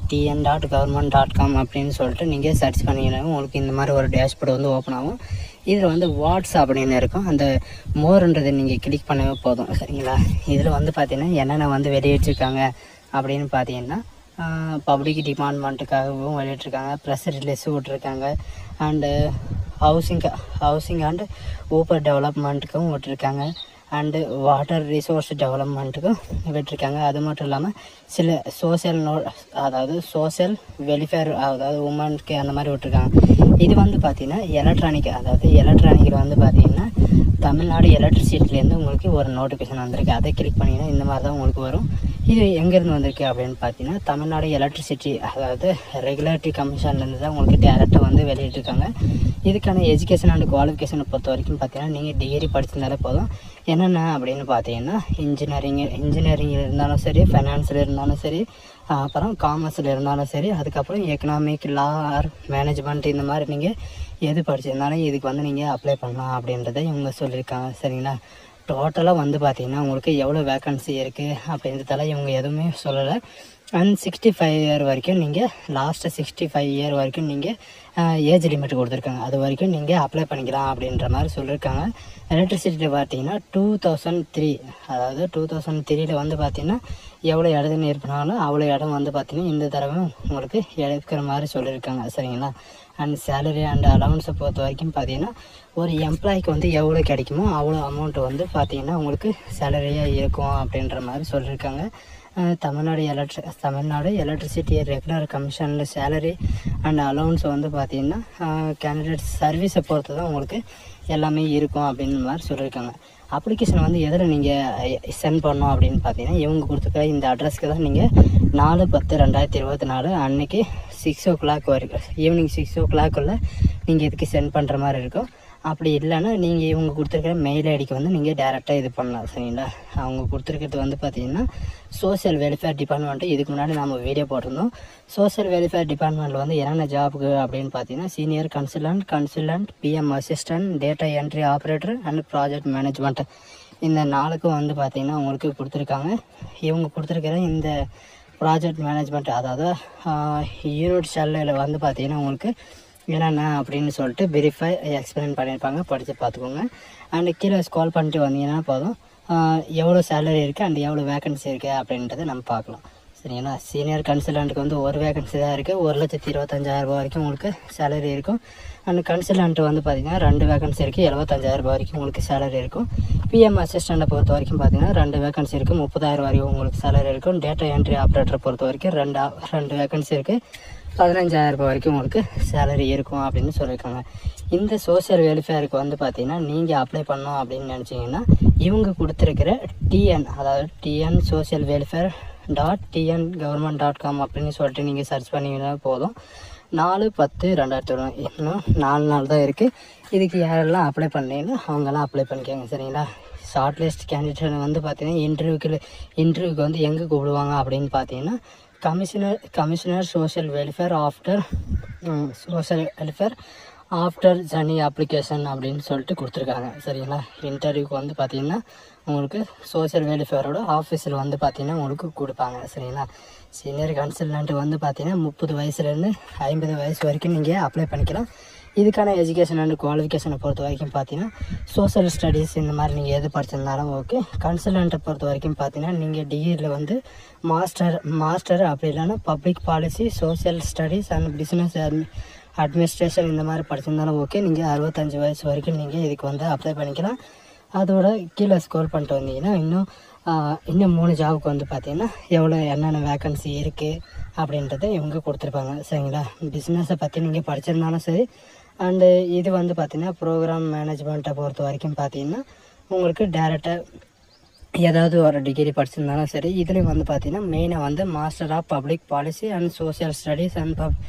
TN dot government dot com அப்படின்னு சொல்லிட்டு நீங்கள் சர்ச் பண்ணிங்கன்னா உங்களுக்கு இந்த மாதிரி ஒரு டேஷ்போர்டு வந்து ஓப்பன் ஆகும் இதில் வந்து வாட்ஸ் அப்படின்னு இருக்கும் அந்த மோர்ன்றதை நீங்கள் கிளிக் பண்ணவே போதும் சரிங்களா இதில் வந்து பார்த்தீங்கன்னா என்னென்ன வந்து வெளியிட்டிருக்காங்க அப்படின்னு பார்த்தீங்கன்னா பப்ளிக் டிபார்ட்மெண்ட்டுக்காகவும் வெளியிட்டிருக்காங்க ப்ரெஸ் ரிலீஸ் விட்ருக்காங்க அண்டு ஹவுசிங் ஹவுசிங் அண்டு ஊப்பர் டெவலப்மெண்ட்டுக்கும் விட்டுருக்காங்க அண்டு வாட்டர் ரிசோர்ஸ் டெவலப்மெண்ட்டுக்கும் விட்டுருக்காங்க அது மட்டும் இல்லாமல் சில சோஷியல் நோ அதாவது சோஷியல் வெல்ஃபேர் அதாவது உமனுக்கு அந்த மாதிரி விட்டுருக்காங்க இது வந்து பார்த்திங்கன்னா எலக்ட்ரானிக் அதாவது எலக்ட்ரானிக்கில் வந்து பார்த்திங்கன்னா தமிழ்நாடு எலக்ட்ரிசிட்டிலேருந்து உங்களுக்கு ஒரு நோட்டிஃபிகேஷன் வந்திருக்கு அதை கிளிக் பண்ணிங்கன்னா இந்த மாதிரி தான் உங்களுக்கு வரும் இது எங்கேருந்து வந்திருக்கு அப்படின்னு பார்த்தீங்கன்னா தமிழ்நாடு எலக்ட்ரிசிட்டி அதாவது ரெகுலேட்டரி கமிஷன்லேருந்து தான் உங்களுக்கு டேரெக்டாக வந்து வெளியிட்டிருக்காங்க இதுக்கான எஜுகேஷன் அண்ட் குவாலிஃபிகேஷனை பொறுத்த வரைக்கும் பார்த்தீங்கன்னா நீங்கள் டிகிரி படிச்சிருந்தாலே போதும் என்னென்ன அப்படின்னு பார்த்தீங்கன்னா இன்ஜினியரிங் இன்ஜினியரிங்கில் இருந்தாலும் சரி ஃபைனான்ஸில் இருந்தாலும் சரி ஆஹ் அப்புறம் காமர்ஸில் இருந்தாலும் சரி அதுக்கப்புறம் எக்கனாமிக் லா ஆர் மேனேஜ்மெண்ட் இந்த மாதிரி நீங்கள் எது படிச்சிருந்தாலும் இதுக்கு வந்து நீங்கள் அப்ளை பண்ணலாம் அப்படின்றத இவங்க சொல்லியிருக்காங்க சரிங்களா டோட்டலாக வந்து பார்த்தீங்கன்னா உங்களுக்கு எவ்வளோ வேக்கன்சி இருக்குது அப்படின்றதெல்லாம் இவங்க எதுவுமே சொல்லலை அண்ட் சிக்ஸ்டி ஃபைவ் இயர் வரைக்கும் நீங்கள் லாஸ்ட்டு சிக்ஸ்டி ஃபைவ் இயர் வரைக்கும் நீங்கள் ஏஜ் லிமிட் கொடுத்துருக்காங்க அது வரைக்கும் நீங்கள் அப்ளை பண்ணிக்கலாம் அப்படின்ற மாதிரி சொல்லியிருக்காங்க எலக்ட்ரிசிட்டியில் பார்த்தீங்கன்னா டூ தௌசண்ட் த்ரீ அதாவது டூ தௌசண்ட் த்ரீல வந்து பார்த்தீங்கன்னா எவ்வளோ இடம் இருப்பினாலும் அவ்வளோ இடம் வந்து பார்த்தீங்கன்னா இந்த தடவை உங்களுக்கு எடுக்கிற மாதிரி சொல்லியிருக்காங்க சரிங்களா அண்ட் சேலரி அண்ட் அலவன்ஸை பொறுத்த வரைக்கும் பார்த்தீங்கன்னா ஒரு எம்ப்ளாய்க்கு வந்து எவ்வளோ கிடைக்குமோ அவ்வளோ அமௌண்ட் வந்து பார்த்தீங்கன்னா உங்களுக்கு சேலரியாக இருக்கும் அப்படின்ற மாதிரி சொல்லியிருக்காங்க அஹ் தமிழ்நாடு எலக்ட்ரி தமிழ்நாடு எலக்ட்ரிசிட்டி ரெகுலர் கமிஷனில் சேலரி அண்ட் அலௌன்ஸ் வந்து பார்த்தீங்கன்னா கேண்டிடேட் சர்வீஸை பொறுத்து தான் உங்களுக்கு எல்லாமே இருக்கும் அப்படின்னு மாதிரி சொல்லியிருக்காங்க அப்ளிகேஷன் வந்து எதில் நீங்கள் சென்ட் பண்ணோம் அப்படின்னு பார்த்தீங்கன்னா இவங்க கொடுத்துருக்க இந்த அட்ரஸ்க்கு தான் நீங்கள் நாலு பத்து ரெண்டாயிரத்தி இருபத்தி நாலு அன்னைக்கு சிக்ஸ் ஓ கிளாக் வரைக்கும் ஈவினிங் சிக்ஸ் ஓ கிளாக்குள்ளே நீங்கள் இதுக்கு சென்ட் பண்ணுற மாதிரி இருக்கும் அப்படி இல்லைன்னா நீங்கள் இவங்க கொடுத்துருக்கிற மெயில் ஐடிக்கு வந்து நீங்கள் டேரெக்டாக இது பண்ணலாம் சரிங்களா அவங்க கொடுத்துருக்கிறது வந்து பார்த்தீங்கன்னா சோஷியல் வெல்ஃபேர் டிபார்ட்மெண்ட்டு இதுக்கு முன்னாடி நம்ம வீடியோ போட்டிருந்தோம் சோஷியல் வெல்ஃபேர் டிபார்ட்மெண்ட்டில் வந்து என்னென்ன ஜாபுக்கு அப்படின்னு பார்த்தீங்கன்னா senior consultant consultant PM assistant data entry operator and project management இந்த நாளுக்கும் வந்து பார்த்தீங்கன்னா உங்களுக்கு கொடுத்துருக்காங்க இவங்க கொடுத்துருக்கிற இந்த ப்ராஜெக்ட் மேனேஜ்மெண்ட் அதாவது யூனிட் செல்லில் வந்து பார்த்தீங்கன்னா உங்களுக்கு என்னென்ன அப்படின்னு சொல்லிட்டு வெரிஃபை எக்ஸ்பிளைன் பண்ணியிருப்பாங்க படித்து பார்த்துக்கோங்க அண்ட் கீழே ஸ்கால் பண்ணிட்டு வந்தீங்கன்னா போதும் ஆஹ் எவ்வளோ சேலரி இருக்குது அண்ட் எவ்வளோ வேகன்சி இருக்குது அப்படின்றத நம்ம பார்க்கலாம் சரிங்களா சீனியர் கன்சல்டன்ட்டுக்கு வந்து ஒரு வேகன்சி தான் இருக்குது ஒரு லட்சத்தி இருபத்தஞ்சாயிரம் ரூபாய் வரைக்கும் உங்களுக்கு சேலரி இருக்கும் அண்ட் கன்சல்டன்ட் வந்து பார்த்தீங்கன்னா ரெண்டு வேகன்சி இருக்குது எழுபத்தஞ்சாயிரம் ரூபாய் வரைக்கும் உங்களுக்கு சேலரி இருக்கும் பிஎம் அசிஸ்டண்ட்டை பொறுத்த வரைக்கும் பார்த்தீங்கன்னா ரெண்டு வேகன்சி இருக்குது முப்பதாயிரம் வரைக்கும் உங்களுக்கு சேலரி இருக்கும் டேட்டா என்ட்ரி ஆப்ரேட்டரை பொறுத்த வரைக்கும் ரெண்டு ஆ- ரெண்டு வேகன்சி இருக்குது பதினஞ்சாயிரம் ரூபாய் வரைக்கும் உங்களுக்கு சேலரி இருக்கும் அப்படின்னு சொல்லியிருக்காங்க இந்த சோஷியல் வெல்ஃபேருக்கு வந்து பார்த்தீங்கன்னா நீங்கள் அப்ளை பண்ணோம் அப்படின்னு நினச்சிங்கன்னா இவங்க கொடுத்துருக்கிற டிஎன் அதாவது TN social welfare dot TN government dot com அப்படின்னு சொல்லிட்டு நீங்கள் சர்ச் பண்ணிங்கன்னா போதும் நாலு பத்து ரெண்டாயிரத்தி இருபது இன்னும் நாலு நாள் தான் இருக்குது இதுக்கு யாரெல்லாம் அப்ளை பண்ணீங்கன்னா அவங்கெல்லாம் அப்ளை பண்ணிக்கோங்க சரிங்களா ஷார்ட் லிஸ்ட் கேண்டிடேட் வந்து பார்த்தீங்கன்னா இன்டர்வியூக்கு இன்டர்வியூக்கு வந்து எங்கே கூப்பிடுவாங்க அப்படின்னு பார்த்தீங்கன்னா commissioner commissioner social welfare after social welfare after ஜனி அப்ளிகேஷன் அப்படின்னு சொல்லிட்டு கொடுத்துருக்காங்க சரிங்களா இன்டர்வியூக்கு வந்து பார்த்தீங்கன்னா உங்களுக்கு சோஷியல் வெல்ஃபேரோட ஆஃபீஸில் வந்து பார்த்தீங்கன்னா உங்களுக்கு கொடுப்பாங்க சரிங்களா சீனியர் கன்சல்டன்ட் வந்து பார்த்தீங்கன்னா முப்பது வயசுலேருந்து ஐம்பது வயசு வரைக்கும் நீங்கள் அப்ளை பண்ணிக்கலாம் இதுக்கான எஜுகேஷன் அண்ட் குவாலிஃபிகேஷனை பொறுத்த வரைக்கும் பார்த்தீங்கன்னா சோஷியல் ஸ்டடீஸ் இந்த மாதிரி நீங்கள் எது படிச்சிருந்தாலும் ஓகே கன்சல்டண்ட்டை பொறுத்த வரைக்கும் பார்த்தீங்கன்னா நீங்கள் டிகிரியில் வந்து மாஸ்டர் மாஸ்டர் அப்படி இல்லைன்னா public policy social studies and business administration இந்த மாதிரி படிச்சிருந்தாலும் ஓகே நீங்கள் அறுபத்தஞ்சு வயசு வரைக்கும் நீங்கள் இதுக்கு வந்து அப்ளை பண்ணிக்கலாம் அதோட கீழே ஸ்கோர் பண்ணிட்டு வந்தீங்கன்னா இன்னும் ஆஹ், இன்னும் மூணு ஜாபுக்கு வந்து பார்த்தீங்கன்னா எவ்வளோ என்னென்ன வேக்கன்சி இருக்குது அப்படின்றத இவங்க கொடுத்துருப்பாங்க சரிங்களா பிஸ்னஸை பற்றி நீங்கள் படிச்சிருந்தாலும் சரி அண்டு இது வந்து பார்த்தீங்கன்னா ப்ரோக்ராம் மேனேஜ்மெண்ட்டை பொறுத்த வரைக்கும் பார்த்தீங்கன்னா உங்களுக்கு டேரெக்டாக ஏதாவது ஒரு டிகிரி படிச்சிருந்தாலும் சரி இதுலேயும் வந்து பார்த்தீங்கன்னா மெயினாக வந்து master of public policy and social studies and pub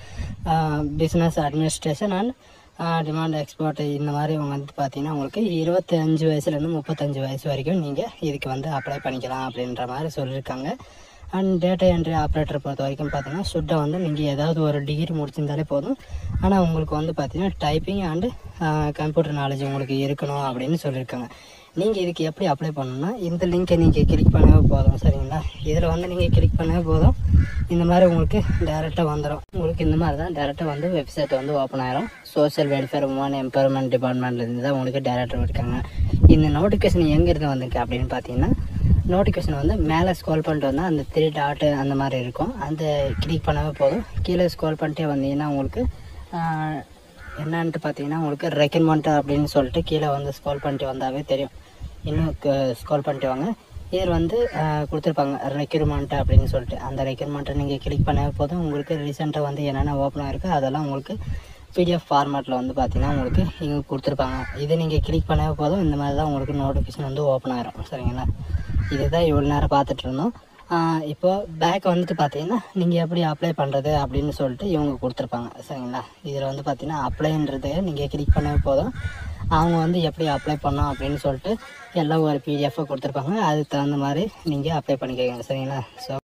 business administration and demand export இந்த மாதிரி இவங்க வந்து பார்த்தீங்கன்னா உங்களுக்கு இருபத்தஞ்சு வயசுலேருந்து முப்பத்தஞ்சு வயசு வரைக்கும் நீங்கள் இதுக்கு வந்து அப்ளை பண்ணிக்கலாம் அப்படின்ற மாதிரி சொல்லியிருக்காங்க அண்ட் டேட்டா என்ட்ரி ஆப்ரேட்டரை பொறுத்த வரைக்கும் பார்த்தீங்கன்னா சுட்டை வந்து நீங்கள் ஏதாவது ஒரு டிகிரி முடிச்சிருந்தாலே போதும் ஆனால் உங்களுக்கு வந்து பார்த்தீங்கன்னா டைப்பிங் அண்டு கம்ப்யூட்டர் நாலேஜ் உங்களுக்கு இருக்கணும் அப்படின்னு சொல்லியிருக்காங்க நீங்கள் இதுக்கு எப்படி அப்ளை பண்ணணும்னா இந்த லிங்கை நீங்கள் கிளிக் பண்ணவே போதும் சரிங்களா இதில் வந்து நீங்கள் கிளிக் பண்ணவே போதும் இந்த மாதிரி உங்களுக்கு டேரெக்டாக வந்துடும் உங்களுக்கு இந்த மாதிரி தான் டேரெக்டாக வந்து வெப்சைட் வந்து ஓப்பன் ஆயிரும் சோஷியல் வெல்ஃபேர் உமன் எம்பவர்மெண்ட் டிபார்ட்மெண்ட்லேருந்து தான் உங்களுக்கு டேரக்டர் இருக்காங்க இந்த நோட்டிஃபிகேஷன் எங்கேருந்து வந்திருக்கு அப்படின்னு பார்த்தீங்கன்னா நோட்டிஃபிகேஷன் வந்து மேலே ஸ்க்ரோல் பண்ணிட்டு வந்தால் அந்த த்ரீ டாட்டு அந்த மாதிரி இருக்கும் அந்த கிளிக் பண்ணவே போதும் கீழே ஸ்க்ரோல் பண்ணிட்டே வந்தீங்கன்னா உங்களுக்கு ஆஹ், என்னன்ட்டு பார்த்தீங்கன்னா உங்களுக்கு ரெக்கமெண்ட் அப்படின்னு சொல்லிட்டு கீழே வந்து ஸ்க்ரோல் பண்ணிட்டு வந்தாவே தெரியும் இன்னும் ஸ்க்ரோல் பண்ணிட்டு வாங்க இதில் வந்து ஆஹ், கொடுத்துருப்பாங்க ரெக்யூர்மெண்ட் அப்படின்னு சொல்லிட்டு அந்த ரெக்யூர்மெண்ட்டை நீங்கள் கிளிக் பண்ணவே போதும் உங்களுக்கு ரீசெண்டாக வந்து என்னென்ன ஓப்பன் ஆயிருக்கு அதெல்லாம் உங்களுக்கு பிடிஎஃப் ஃபார்மேட்டில் வந்து பார்த்தீங்கன்னா உங்களுக்கு இங்கே கொடுத்துருப்பாங்க இதை நீங்கள் கிளிக் பண்ணவே போதும் இந்த மாதிரி தான் உங்களுக்கு நோட்டிஃபிகேஷன் வந்து ஓப்பன் ஆயிரும் சரிங்களா இதுதான் இவ்வளோ நேரம் பார்த்துட்டு இருந்தோம் ஆஹ் இப்போ பேக் வந்துட்டு பார்த்தீங்கன்னா நீங்கள் எப்படி அப்ளை பண்ணுறது அப்படின்னு சொல்லிட்டு இவங்க கொடுத்துருப்பாங்க சரிங்களா இதில் வந்து பார்த்தீங்கன்னா அப்ளைன்றது நீங்கள் கிளிக் பண்ணவே போதும் அவங்க வந்து எப்படி அப்ளை பண்ணோம் அப்படின்னு சொல்லிட்டு எல்லாம் ஒரு பிடிஎஃபாக கொடுத்துருப்பாங்க அதுக்கு தகுந்த மாதிரி நீங்கள் அப்ளை பண்ணிக்கோங்க சரிங்களா ஸோ